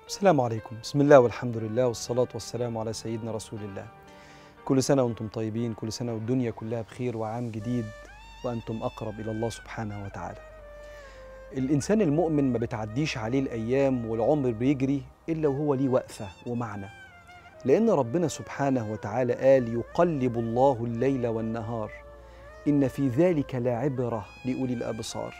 السلام عليكم بسم الله والحمد لله والصلاة والسلام على سيدنا رسول الله كل سنة وأنتم طيبين كل سنة والدنيا كلها بخير وعام جديد وأنتم أقرب إلى الله سبحانه وتعالى الإنسان المؤمن ما بتعديش عليه الأيام والعمر بيجري إلا وهو ليه وقفة ومعنى لأن ربنا سبحانه وتعالى قال يقلب الله الليل والنهار إن في ذلك لعبرة لأولي الأبصار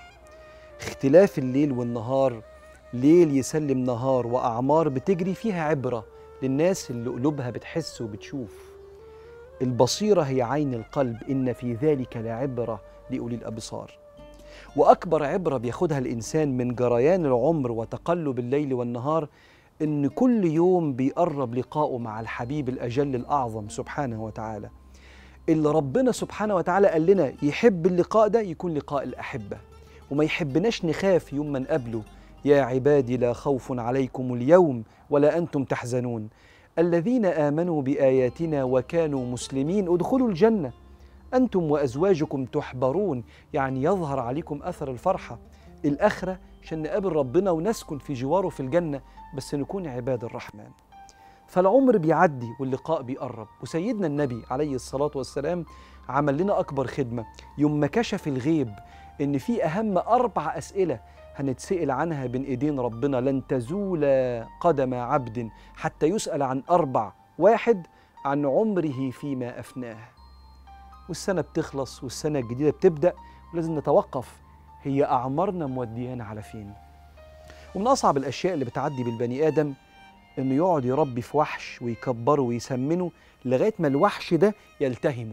اختلاف الليل والنهار ليل يسلم نهار وأعمار بتجري فيها عبرة للناس اللي قلوبها بتحس وبتشوف البصيرة هي عين القلب إن في ذلك لعبرة لأولي الأبصار وأكبر عبرة بياخدها الإنسان من جريان العمر وتقلب الليل والنهار إن كل يوم بيقرب لقائه مع الحبيب الأجل الأعظم سبحانه وتعالى اللي ربنا سبحانه وتعالى قال لنا يحب اللقاء ده يكون لقاء الأحبة وما يحبناش نخاف يوم ما نقابله يا عبادي لا خوف عليكم اليوم ولا أنتم تحزنون الذين آمنوا بآياتنا وكانوا مسلمين ادخلوا الجنة أنتم وأزواجكم تحبرون يعني يظهر عليكم أثر الفرحة الآخرة عشان نقابل ربنا ونسكن في جواره في الجنة بس نكون عباد الرحمن فالعمر بيعدي واللقاء بيقرب وسيدنا النبي عليه الصلاة والسلام عمل لنا أكبر خدمة يوم ما كشف الغيب إن في أهم أربع أسئلة هنتسأل عنها بين إيدين ربنا لن تزول قدم عبد حتى يسأل عن أربع واحد عن عمره فيما أفناه والسنة بتخلص والسنة الجديدة بتبدأ ولازم نتوقف هي أعمارنا موديانا على فين ومن أصعب الأشياء اللي بتعدي بالبني آدم إنه يقعد يربي في وحش ويكبره ويسمنه لغاية ما الوحش ده يلتهمه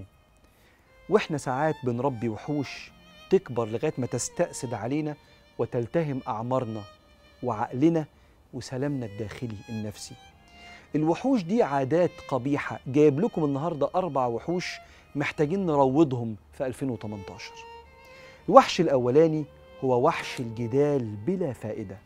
وإحنا ساعات بنربي وحوش تكبر لغاية ما تستأسد علينا وتلتهم أعمارنا وعقلنا وسلامنا الداخلي النفسي الوحوش دي عادات قبيحة جايب لكم النهاردة أربع وحوش محتاجين نروضهم في 2018 الوحش الأولاني هو وحش الجدال بلا فائدة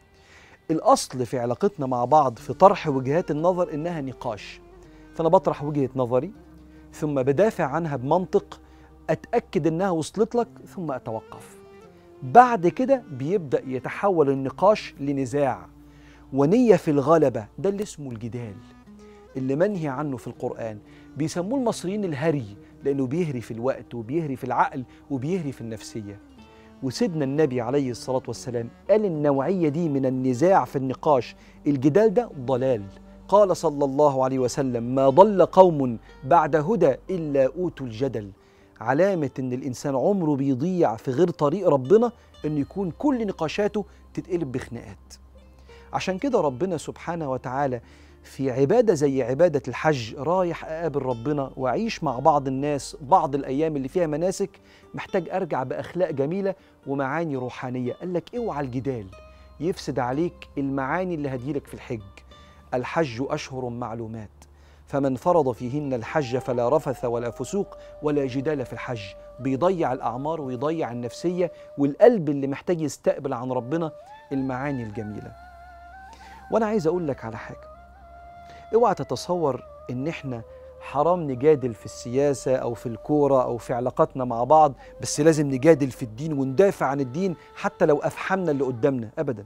الأصل في علاقتنا مع بعض في طرح وجهات النظر إنها نقاش فأنا بطرح وجهة نظري ثم بدافع عنها بمنطق أتأكد إنها وصلت لك ثم أتوقف بعد كده بيبدأ يتحول النقاش لنزاع ونية في الغلبة ده اللي اسمه الجدال اللي منهي عنه في القرآن بيسموه المصريين الهري لأنه بيهري في الوقت وبيهري في العقل وبيهري في النفسية وسيدنا النبي عليه الصلاة والسلام قال النوعية دي من النزاع في النقاش الجدال ده ضلال قال صلى الله عليه وسلم ما ضل قوم بعد هدى إلا أوتوا الجدل علامة إن الإنسان عمره بيضيع في غير طريق ربنا إنه يكون كل نقاشاته تتقلب بخناقات عشان كده ربنا سبحانه وتعالى في عبادة زي عبادة الحج رايح أقابل ربنا وأعيش مع بعض الناس بعض الأيام اللي فيها مناسك محتاج أرجع بأخلاق جميلة ومعاني روحانية قال لك اوعى الجدال يفسد عليك المعاني اللي هديلك في الحج الحج أشهر معلومات فمن فرض فيهن الحج فلا رفث ولا فسوق ولا جدال في الحج بيضيع الأعمار ويضيع النفسية والقلب اللي محتاج يستقبل عن ربنا المعاني الجميلة وأنا عايز أقول لك على حاجة اوعى تتصور إن إحنا حرام نجادل في السياسة أو في الكورة أو في علاقاتنا مع بعض بس لازم نجادل في الدين وندافع عن الدين حتى لو أفحمنا اللي قدامنا أبدا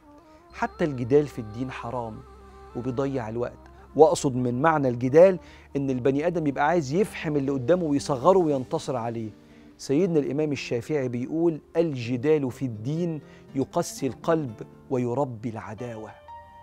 حتى الجدال في الدين حرام وبيضيع الوقت واقصد من معنى الجدال ان البني ادم يبقى عايز يفحم اللي قدامه ويصغره وينتصر عليه سيدنا الامام الشافعي بيقول الجدال في الدين يقسي القلب ويربي العداوه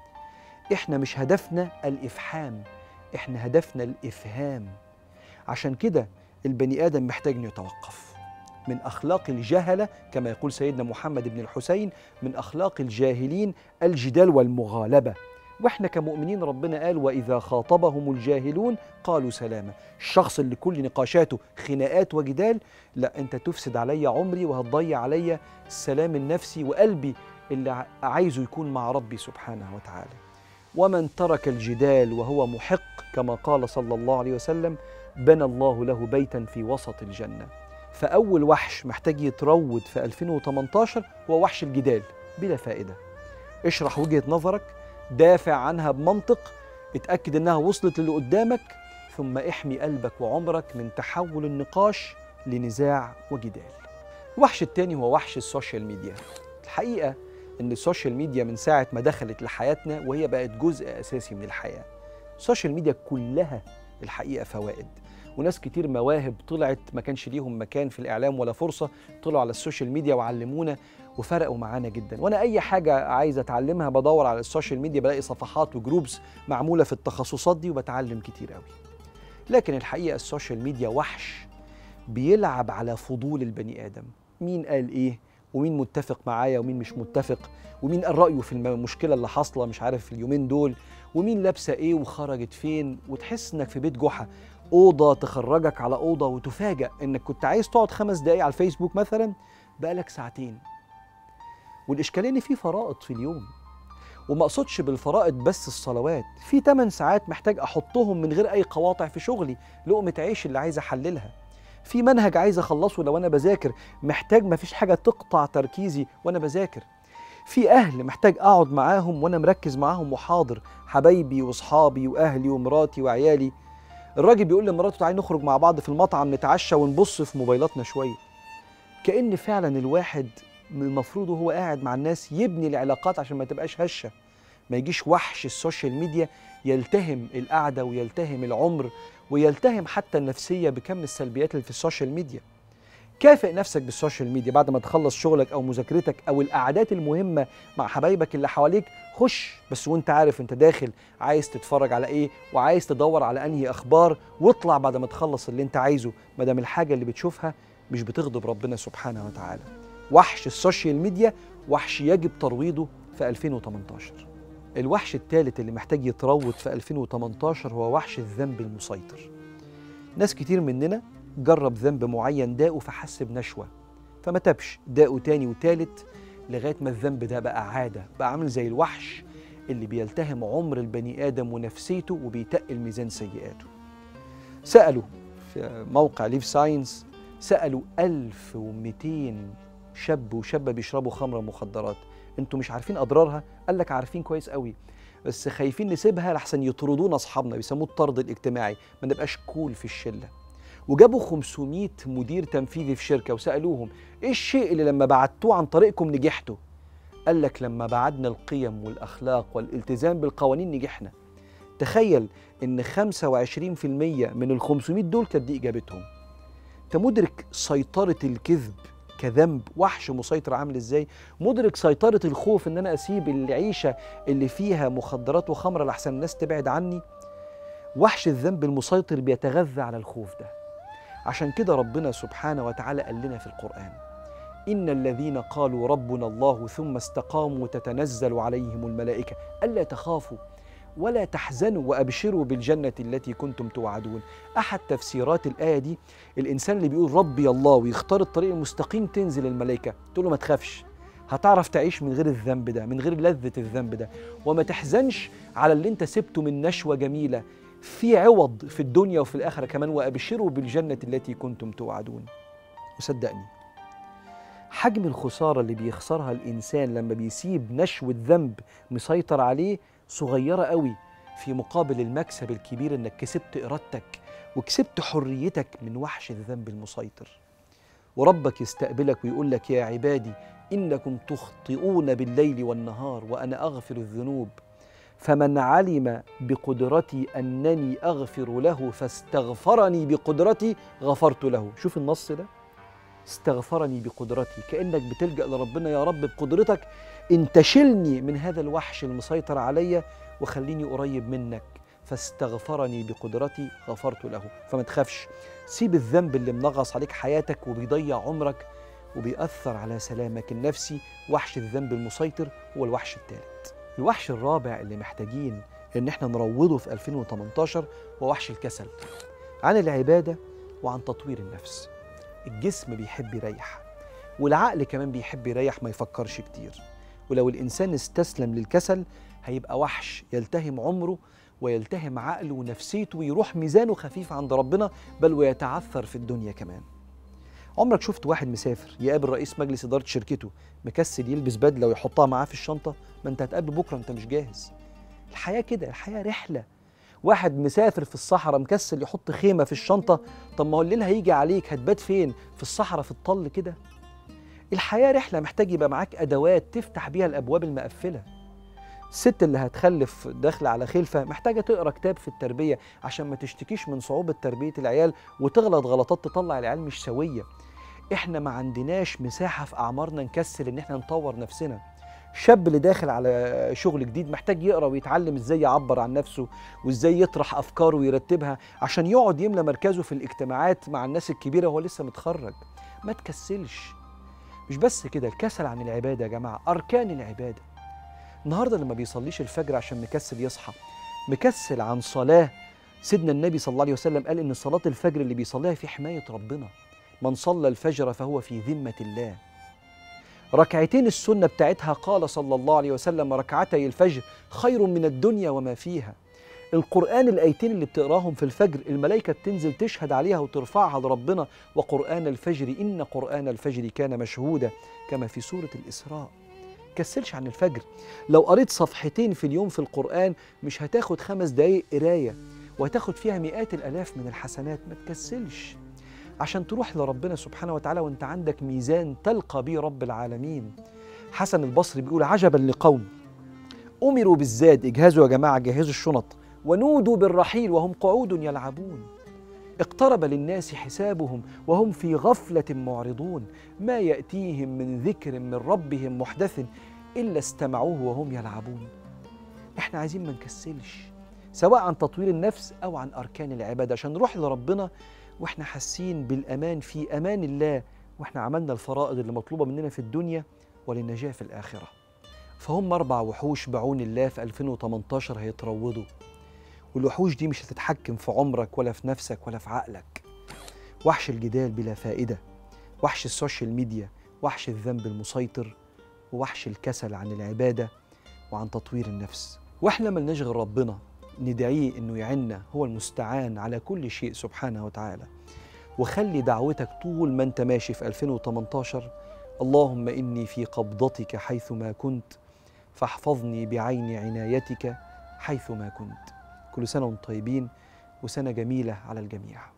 احنا مش هدفنا الافحام احنا هدفنا الافهام عشان كده البني ادم محتاج انه يتوقف من اخلاق الجهله كما يقول سيدنا محمد بن الحسين من اخلاق الجاهلين الجدال والمغالبه واحنا كمؤمنين ربنا قال واذا خاطبهم الجاهلون قالوا سلاما الشخص اللي كل نقاشاته خناقات وجدال لا انت تفسد علي عمري وهتضيع علي السلام النفسي وقلبي اللي عايزه يكون مع ربي سبحانه وتعالى ومن ترك الجدال وهو محق كما قال صلى الله عليه وسلم بنى الله له بيتا في وسط الجنه فاول وحش محتاج يتروض في 2018 هو وحش الجدال بلا فائده اشرح وجهه نظرك دافع عنها بمنطق اتأكد إنها وصلت للي قدامك ثم احمي قلبك وعمرك من تحول النقاش لنزاع وجدال الوحش التاني هو وحش السوشيال ميديا الحقيقة ان السوشيال ميديا من ساعه ما دخلت لحياتنا وهي بقت جزء اساسي من الحياه السوشيال ميديا كلها الحقيقه فوائد وناس كتير مواهب طلعت ما كانش ليهم مكان في الاعلام ولا فرصه طلعوا على السوشيال ميديا وعلمونا وفرقوا معانا جدا وانا اي حاجه عايز اتعلمها بدور على السوشيال ميديا بلاقي صفحات وجروبس معموله في التخصصات دي وبتعلم كتير قوي لكن الحقيقه السوشيال ميديا وحش بيلعب على فضول البني ادم مين قال ايه ومين متفق معايا ومين مش متفق ومين قال رايه في المشكله اللي حاصله مش عارف في اليومين دول ومين لابسه ايه وخرجت فين وتحس انك في بيت جحا اوضه تخرجك على اوضه وتفاجأ انك كنت عايز تقعد خمس دقايق على الفيسبوك مثلا بقالك ساعتين والاشكاليه ان في فرائض في اليوم وما اقصدش بالفرائض بس الصلوات في 8 ساعات محتاج احطهم من غير اي قواطع في شغلي لقمه عيش اللي عايز احللها في منهج عايز اخلصه لو انا بذاكر محتاج ما فيش حاجه تقطع تركيزي وانا بذاكر في اهل محتاج اقعد معاهم وانا مركز معاهم وحاضر حبايبي واصحابي واهلي ومراتي وعيالي الراجل بيقول لمراته تعالي نخرج مع بعض في المطعم نتعشى ونبص في موبايلاتنا شويه كأن فعلا الواحد المفروض وهو قاعد مع الناس يبني العلاقات عشان ما تبقاش هشه ما يجيش وحش السوشيال ميديا يلتهم القعده ويلتهم العمر ويلتهم حتى النفسيه بكم السلبيات اللي في السوشيال ميديا كافئ نفسك بالسوشيال ميديا بعد ما تخلص شغلك او مذاكرتك او القعدات المهمه مع حبايبك اللي حواليك خش بس وانت عارف انت داخل عايز تتفرج على ايه وعايز تدور على انهي اخبار واطلع بعد ما تخلص اللي انت عايزه ما دام الحاجه اللي بتشوفها مش بتغضب ربنا سبحانه وتعالى وحش السوشيال ميديا وحش يجب ترويضه في 2018 الوحش الثالث اللي محتاج يتروض في 2018 هو وحش الذنب المسيطر ناس كتير مننا جرب ذنب معين داقه فحس بنشوة فما تبش داقه تاني وتالت لغاية ما الذنب ده بقى عادة بقى عامل زي الوحش اللي بيلتهم عمر البني آدم ونفسيته وبيتقل ميزان سيئاته سألوا في موقع ليف ساينس سألوا 1200 شاب وشابة بيشربوا خمرة مخدرات انتوا مش عارفين أضرارها؟ قال لك عارفين كويس قوي بس خايفين نسيبها لحسن يطردونا أصحابنا بيسموه الطرد الاجتماعي ما نبقاش كول في الشلة وجابوا 500 مدير تنفيذي في شركة وسألوهم إيه الشيء اللي لما بعتوه عن طريقكم نجحتوا؟ قال لك لما بعدنا القيم والأخلاق والالتزام بالقوانين نجحنا تخيل إن 25% من ال 500 دول كانت دي إجابتهم أنت مدرك سيطرة الكذب كذنب وحش مسيطر عامل ازاي مدرك سيطرة الخوف ان انا اسيب العيشة اللي فيها مخدرات وخمرة لحسن الناس تبعد عني وحش الذنب المسيطر بيتغذى على الخوف ده عشان كده ربنا سبحانه وتعالى قال لنا في القرآن إن الذين قالوا ربنا الله ثم استقاموا تتنزل عليهم الملائكة ألا تخافوا ولا تحزنوا وأبشروا بالجنة التي كنتم توعدون أحد تفسيرات الآية دي الإنسان اللي بيقول ربي الله ويختار الطريق المستقيم تنزل الملائكة تقول له ما تخافش هتعرف تعيش من غير الذنب ده من غير لذة الذنب ده وما تحزنش على اللي انت سبته من نشوة جميلة في عوض في الدنيا وفي الآخرة كمان وأبشروا بالجنة التي كنتم توعدون وصدقني حجم الخسارة اللي بيخسرها الإنسان لما بيسيب نشوة ذنب مسيطر عليه صغيرة قوي في مقابل المكسب الكبير إنك كسبت إرادتك وكسبت حريتك من وحش الذنب المسيطر وربك يستقبلك ويقول لك يا عبادي إنكم تخطئون بالليل والنهار وأنا أغفر الذنوب فمن علم بقدرتي أنني أغفر له فاستغفرني بقدرتي غفرت له شوف النص ده استغفرني بقدرتي كأنك بتلجأ لربنا يا رب بقدرتك انتشلني من هذا الوحش المسيطر عليا وخليني قريب منك فاستغفرني بقدرتي غفرت له فما تخافش سيب الذنب اللي منغص عليك حياتك وبيضيع عمرك وبيأثر على سلامك النفسي وحش الذنب المسيطر هو الوحش الثالث الوحش الرابع اللي محتاجين ان احنا نروضه في 2018 هو وحش الكسل عن العبادة وعن تطوير النفس الجسم بيحب يريح والعقل كمان بيحب يريح ما يفكرش كتير ولو الإنسان استسلم للكسل هيبقى وحش يلتهم عمره ويلتهم عقله ونفسيته ويروح ميزانه خفيف عند ربنا بل ويتعثر في الدنيا كمان عمرك شفت واحد مسافر يقابل رئيس مجلس إدارة شركته مكسل يلبس بدلة ويحطها معاه في الشنطة ما أنت هتقابله بكرة أنت مش جاهز الحياة كده الحياة رحلة واحد مسافر في الصحراء مكسل يحط خيمة في الشنطة طب ما هو الليل هيجي عليك هتبات فين في الصحراء في الطل كده الحياة رحلة محتاج يبقى معاك أدوات تفتح بيها الأبواب المقفلة الست اللي هتخلف داخلة على خلفة محتاجة تقرأ كتاب في التربية عشان ما تشتكيش من صعوبة تربية العيال وتغلط غلطات تطلع العيال مش سوية احنا ما عندناش مساحة في أعمارنا نكسل إن احنا نطور نفسنا الشاب اللي داخل على شغل جديد محتاج يقرا ويتعلم ازاي يعبر عن نفسه وازاي يطرح افكاره ويرتبها عشان يقعد يملى مركزه في الاجتماعات مع الناس الكبيره وهو لسه متخرج ما تكسلش مش بس كده الكسل عن العباده يا جماعه اركان العباده النهارده لما بيصليش الفجر عشان مكسل يصحى مكسل عن صلاه سيدنا النبي صلى الله عليه وسلم قال ان صلاه الفجر اللي بيصليها في حمايه ربنا من صلى الفجر فهو في ذمه الله ركعتين السنة بتاعتها قال صلى الله عليه وسلم ركعتي الفجر خير من الدنيا وما فيها القرآن الآيتين اللي بتقراهم في الفجر الملائكة بتنزل تشهد عليها وترفعها لربنا وقرآن الفجر إن قرآن الفجر كان مشهودا كما في سورة الإسراء كسلش عن الفجر لو قريت صفحتين في اليوم في القرآن مش هتاخد خمس دقايق قراية وهتاخد فيها مئات الآلاف من الحسنات ما تكسلش عشان تروح لربنا سبحانه وتعالى وانت عندك ميزان تلقى به رب العالمين حسن البصري بيقول عجبا لقوم أمروا بالزاد اجهزوا يا جماعة جهزوا الشنط ونودوا بالرحيل وهم قعود يلعبون اقترب للناس حسابهم وهم في غفلة معرضون ما يأتيهم من ذكر من ربهم محدث إلا استمعوه وهم يلعبون احنا عايزين ما نكسلش سواء عن تطوير النفس أو عن أركان العبادة عشان نروح لربنا واحنا حاسين بالامان في امان الله واحنا عملنا الفرائض اللي مطلوبه مننا في الدنيا وللنجاه في الاخره فهم اربع وحوش بعون الله في 2018 هيتروضوا والوحوش دي مش هتتحكم في عمرك ولا في نفسك ولا في عقلك وحش الجدال بلا فائده وحش السوشيال ميديا وحش الذنب المسيطر ووحش الكسل عن العباده وعن تطوير النفس واحنا ملناش غير ربنا ندعيه انه يعنا هو المستعان على كل شيء سبحانه وتعالى وخلي دعوتك طول ما انت ماشي في 2018 اللهم اني في قبضتك حيثما كنت فاحفظني بعين عنايتك حيثما كنت كل سنه وانتم طيبين وسنه جميله على الجميع